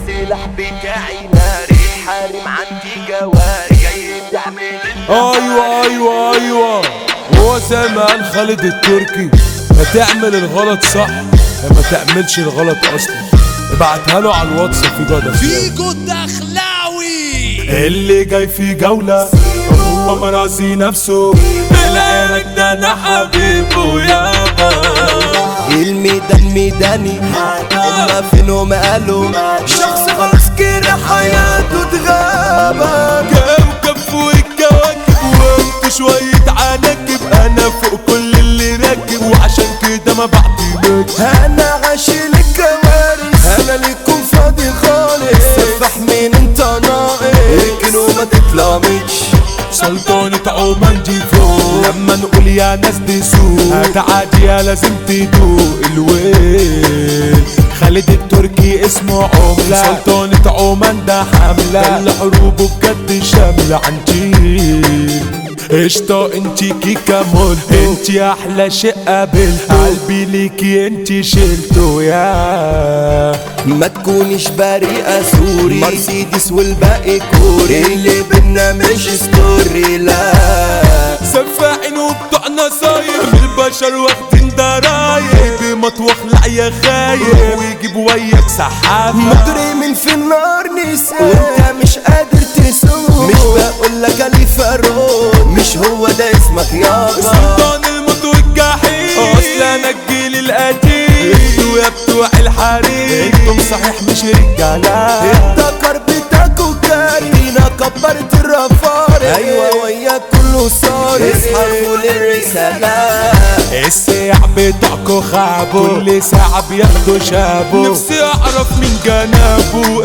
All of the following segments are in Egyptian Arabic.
السلاح بتاعي ناري الحارم عندي جواري جاي تعمل ايوه ايوه ايوه هو زي ما قال خالد التركي ما تعمل الغلط صح يا ما تعملش الغلط اصلا ابعتها له على الواتس في جدع فيجو الدخلاوي اللي جاي في جولة هو مراسي نفسه بالعينك ده انا حبيبه يابا الميدان ميداني هما فينهم قالوا شخص خلاص كده حياته اتغابى كوكب فوق الكواكب وانت شوية عناكب انا فوق كل اللي راكب وعشان كده ما بعتمدش انا عاشق الكوارث انا ليكم فاضي خالص سفح مين انت ناقص اركن وما تتلامش سلطانة عمان دي فوق لما نقول يا ناس دي سوق هتعدي يا لازم تدوق الويل خالد التركي اسمه عملة سلطانة عمان ده حملة اللي حروبه بجد شاملة عنتيل قشطة انتي كيكا مولتو انتي احلى شيء قابلته قلبي ليكي انتي شلته يا ما تكونش بريئة سوري مرسيدس والباقي كوري اللي بينا مش ستوري لا سفاحين وبتوع نصايب البشر واخدين درايب بمطوخ لعيا خايب ويجيب وياك سحابة مجرمين في النار نساء وانت مش قادر تسوق مش بقول لك علي فرعون مش هو ده اسمك يابا سلطان الموت والجحيم اصل انا الجيل القديم انتوا يا بتوع الحريم انتم صحيح مش رجالة الدكر بتاكو كارينا كبرت الرفارق ايوه وياك كله صار اصحى فول الرسالة الساع بتاعكو خابو كل ساعة بياخدوا شابو نفسي اعرف مين جنابه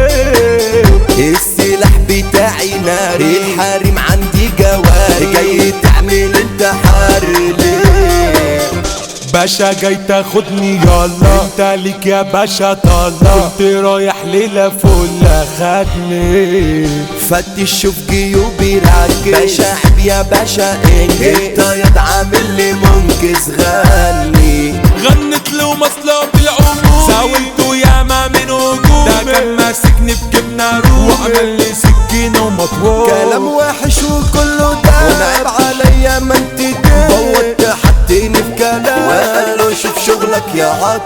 ايه السلاح بتاعي ناري الحارم عندي جواري جاي تعمل انتحار ليه باشا جاي تاخدني يلا انت ليك يا باشا طلع كنت رايح ليلة فل خدني فتش شوف جيوبي راكب باشا حب يا باشا انجز انت يا عامل لي منقذ غني غنت له مصلة بالعموم ساولته ياما من هجوم ده كان ماسكني بجبنة روح وعمل لي سكينة ومطوال كلام وحش وكله ده ونعيب عليا ما انت ده بوت حطيني في كلام وقال له شوف شغلك يا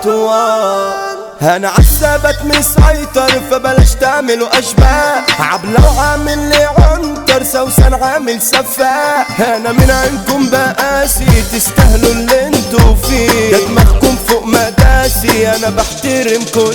عطوان انا عالثبت مسيطر فبلاش تعملوا اشباه عبلة وعامل لي عنتر سوسن عامل سفاح انا من عينكم بقاسي تستاهلوا اللي انتوا فيه ده دماغكم فوق مداسي انا بحترمكوا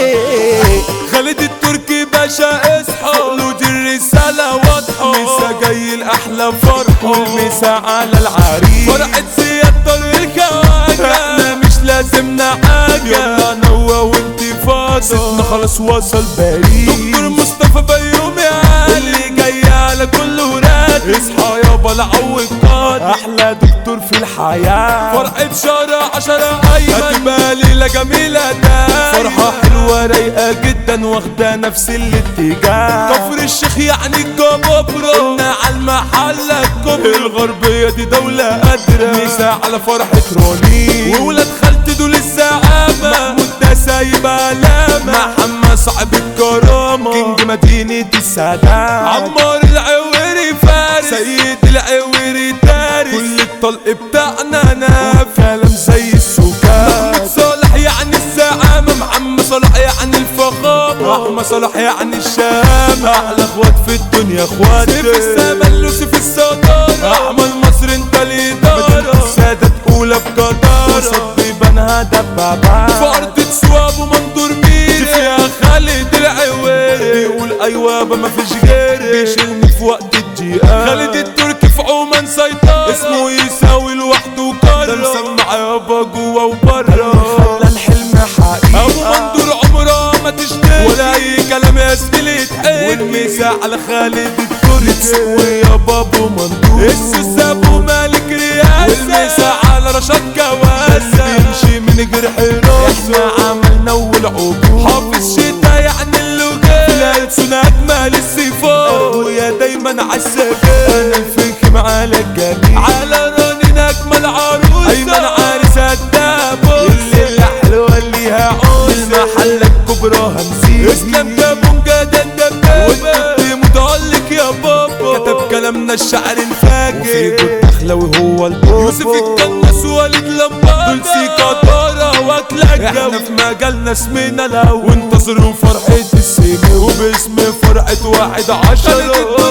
ليه خالد التركي باشا اصحى له دي الرسالة واضحة مسا جاي الأحلى فرح والمسا على العريس فرحة سيادة الخواجة احنا مش لازمنا حاجة يلا نوا وانتفاضة ستنا خلاص وصل باريس دكتور مصطفى بيوم يا اللي جاي على كل وراد اصحى يابا العوج قاد احلى دكتور في الحياة فرحة شهر عشرة ايمن هتبقى ليلة جميلة ده فرحة حلوة رايقة جدا واخدة نفس الاتجاه كفر الشيخ يعني الجبابرة قلنا على المحلة الكبرى الغربية دي دولة قادرة نساء على فرحة روني وولاد خالتي دول الزعامة محمود ده سايب علامة محمد صاحب الكرامة كينج مدينة السلام عمار العويري فارس سيد العويري دارس كل الطلق بتاعنا ناف كلام زي السكان محمود صالح يعني الزعامة محمد صالح يعني الفخامة احمد صالح يعني الشامة احلى اخوات في الدنيا اخوات سيف السما يوسف الصدارة احمد مصر انت الادارة السادة اولى بجدارة صدي بنها دبابة في ارض سواب ومنظور مين فيها خالد العويري بيقول ايوه يابا مفيش غيري بيشيلني في وقت الضيقة خالد التركي في عمان سيطرة اسمه يساوي لوحده قارة ده مسمع يابا جوا وبره خلى الحلم حقيقة ابو مندور عمره ما تشتري ولا اي كلام يا زميلي يتحكي والمسا على خالد التركي ويا بابو مندور السوس ابو مالك رياسة والمسا على رشاد كواسة بيمشي من جرح راسه احنا عملنا والعبور حافظ شتا يعني اللغات في الألسن اجمل الصفات ويا دايما عالسجاد انا الفخم على الجميع على رانين اجمل عروسه ايمن عارس الدابوس اللي حلوه اللي قاسي المحلة الكبرى همسيس اسلام كابونجا ده الدبابة متعلق يا بابا كتب كلامنا الشعر الفاجر وفيكو الدخلوي هو البابا يوسف الكنس وليد لمبابا دول سيكا طارة واكلك احنا في مجالنا اسمنا لو وانتصروا فرحة السجن وباسم فرقة واحد عشرة